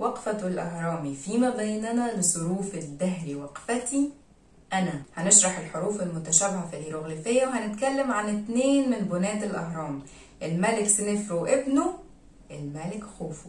وقفة الأهرام فيما بيننا لصروف الدهر وقفتي أنا هنشرح الحروف المتشابهة في الهيروغليفية وهنتكلم عن اتنين من بناة الأهرام الملك سنفرو وابنه الملك خوفو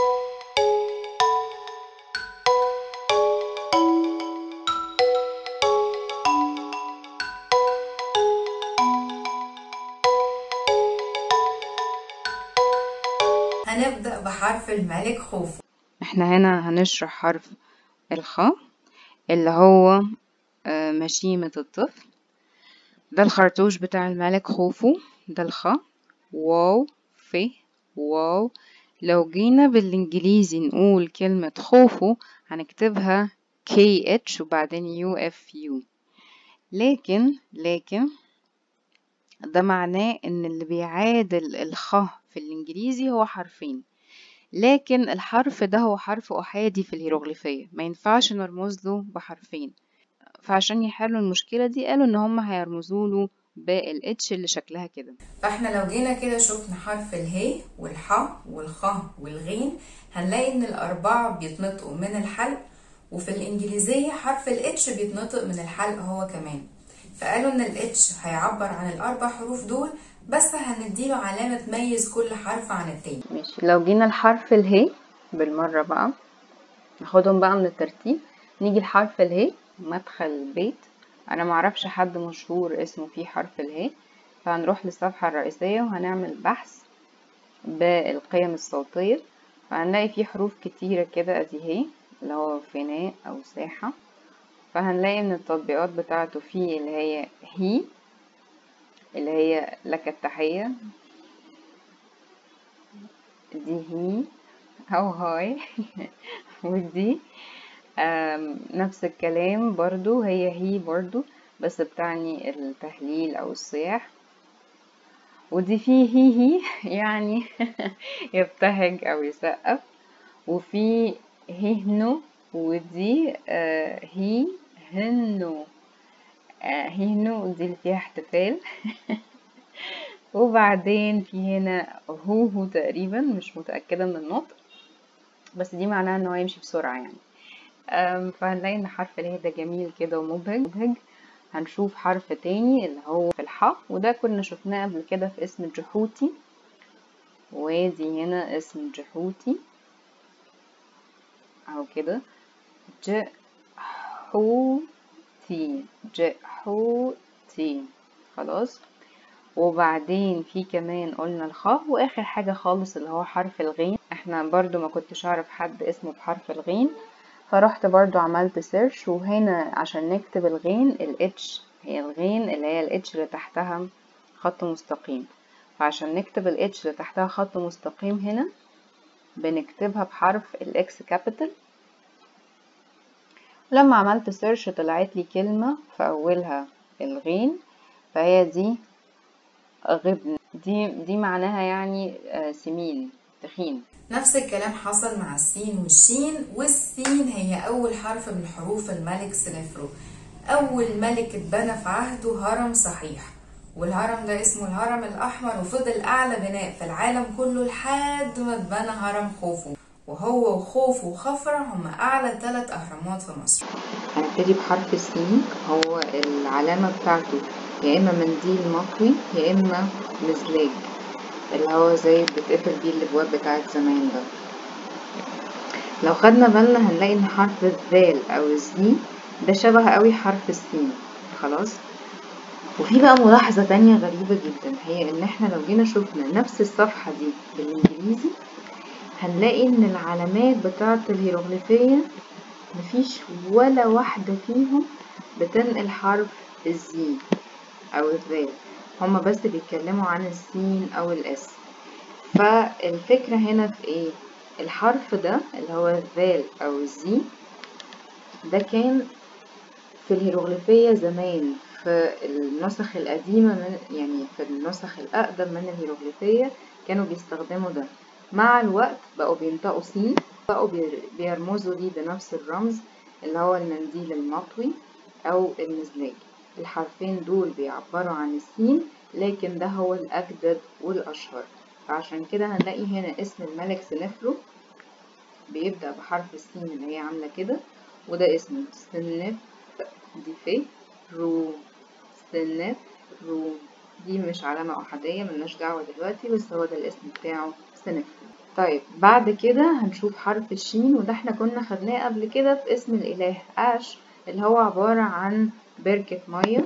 هنبدأ بحرف الملك خوفو احنا هنا هنشرح حرف الخاء اللي هو آه، مشيمة الطفل ده الخرطوش بتاع الملك خوفو ده الخاء واو ف واو لو جينا بالانجليزي نقول كلمة خوفو هنكتبها كي اتش وبعدين يو اف يو لكن لكن ده معناه ان اللي بيعادل الخاء في الانجليزي هو حرفين لكن الحرف ده هو حرف أحادي في الهيروغليفية ما ينفعش نرمز له بحرفين فعشان يحلوا المشكلة دي قالوا إن هم هيرمزوا له بالاتش اللي شكلها كده فاحنا لو جينا كده شفنا حرف الهي والحاء والخاء والغين هنلاقي ان الاربعه بيتنطقوا من الحلق وفي الانجليزيه حرف الاتش بيتنطق من الحلق هو كمان فقالوا ان الاتش هيعبر عن الاربع حروف دول بس هنديله علامه تميز كل حرف عن التاني ماشي لو جينا لحرف الهي بالمرة بقى ناخدهم بقى من الترتيب نيجي لحرف الهي مدخل البيت انا معرفش حد مشهور اسمه فيه حرف الهي فهنروح للصفحة الرئيسية وهنعمل بحث بالقيم الصوتية فهنلاقي فيه حروف كتيرة كده ادي هي اللي هو فناء او ساحة فهنلاقي من التطبيقات بتاعته فيه اللي هي هي اللي هي لك التحية دي هي أو هاي ودي آم، نفس الكلام برضو هي هي برضو بس بتعني التهليل أو الصياح ودي في هي هي يعني يبتهج أو يسقف وفي هنو ودي آه، هي هنو آه، هنو دي اللي فيها احتفال وبعدين في هنا هو هو تقريبا مش متأكدة من النطق بس دي معناها ان هو يمشي بسرعة يعني أم، فهنلاقي ان حرف اله ده جميل كده ومبهج مبهج هنشوف حرف تاني اللي هو في الحاء وده كنا شفناه قبل كده في اسم جحوتي وادي هنا اسم جحوتي اهو كده جحوتي جحوتي خلاص وبعدين في كمان قلنا الخاء واخر حاجة خالص اللي هو حرف الغين احنا برضو ما كنتش اعرف حد اسمه بحرف الغين فرحت برضو عملت سيرش وهنا عشان نكتب الغين الاتش هي الغين اللي هي الاتش اللي تحتها خط مستقيم فعشان نكتب الاتش اللي تحتها خط مستقيم هنا بنكتبها بحرف الاكس كابيتال لما عملت سيرش طلعت لي كلمة في اولها الغين فهي دي غبن دي دي معناها يعني آه، سمين تخين نفس الكلام حصل مع السين والشين والسين هي أول حرف من حروف الملك سنفرو أول ملك اتبنى في عهده هرم صحيح والهرم ده اسمه الهرم الأحمر وفضل أعلى بناء في العالم كله لحد ما اتبنى هرم خوفو وهو وخوفو وخفرع هما أعلى ثلاث أهرامات في مصر هنبتدي بحرف السين هو العلامة بتاعته يا إما منديل مطوي يا إما مزلاج اللي هو زي بتقفل بيه الأبواب بتاعت زمان ده لو خدنا بالنا هنلاقي إن حرف الذال أو الزي ده شبه قوي حرف السين خلاص وفي بقى ملاحظة تانية غريبة جدا هي إن احنا لو جينا شفنا نفس الصفحة دي بالإنجليزي هنلاقي إن العلامات بتاعة الهيروغليفية مفيش ولا واحدة فيهم بتنقل حرف الزي أو الذال هما بس بيتكلموا عن السين أو الإس فالفكرة هنا في إيه؟ الحرف ده اللي هو الذال أو الزي ده كان في الهيروغليفية زمان في النسخ القديمة من يعني في النسخ الأقدم من الهيروغليفية كانوا بيستخدموا ده مع الوقت بقوا بينطقوا سين بقوا بير- بيرمزوا ليه بنفس الرمز اللي هو المنديل المطوي أو المزلاج الحرفين دول بيعبروا عن السين لكن ده هو الأجدد والأشهر فعشان كده هنلاقي هنا اسم الملك سنفرو بيبدأ بحرف السين اللي هي عاملة كده وده اسمه سنف دي في رو سنف رو دي مش علامة أحادية ملناش دعوة دلوقتي بس هو ده الاسم بتاعه سنف طيب بعد كده هنشوف حرف الشين وده احنا كنا خدناه قبل كده في اسم الإله آش اللي هو عبارة عن بركة مية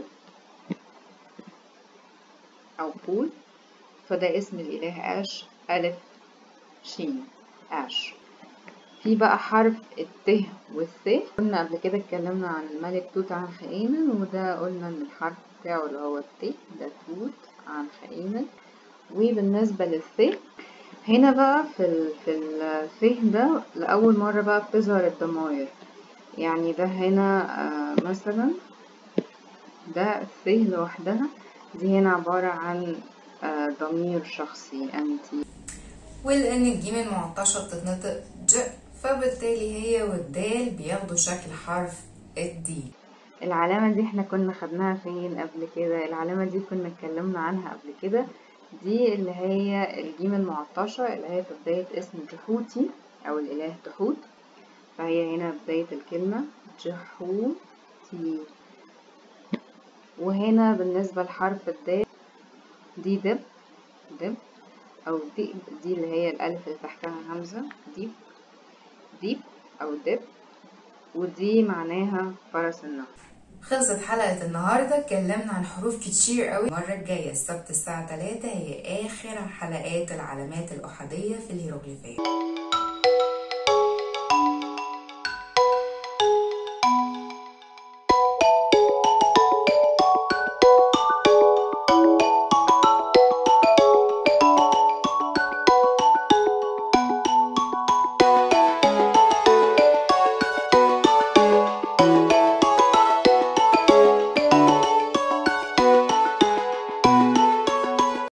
أو بول فده اسم الإله آش ألف شين آش في بقى حرف الت والث قلنا قبل كده اتكلمنا عن الملك توت عنخ آمن وده قلنا ان الحرف بتاعه اللي هو الت ده توت عنخ آمن وبالنسبة للث هنا بقى في ال في الث ده لأول مرة بقى بتظهر الضماير يعني ده هنا آه مثلا ده الث لوحدها دي هنا عبارة عن آه ضمير شخصي أنتي ولأن الجيم المعطشة بتتنطق ج فبالتالي هي والدال بياخدوا شكل حرف الدي العلامة دي احنا كنا خدناها فين قبل كده العلامة دي كنا اتكلمنا عنها قبل كده دي اللي هي الجيم المعطشة اللي هي في بداية اسم جحوتي أو الإله تحوت فهي هنا بداية الكلمة جحوتي وهنا بالنسبة لحرف الدال دي دب دب أو دي دي اللي هي الألف اللي تحتها همزة ديب ديب أو دب ودي معناها فرس النهر خلصت حلقة النهاردة اتكلمنا عن حروف كتير قوي المرة الجاية السبت الساعة 3 هي آخر حلقات العلامات الأحادية في الهيروغليفية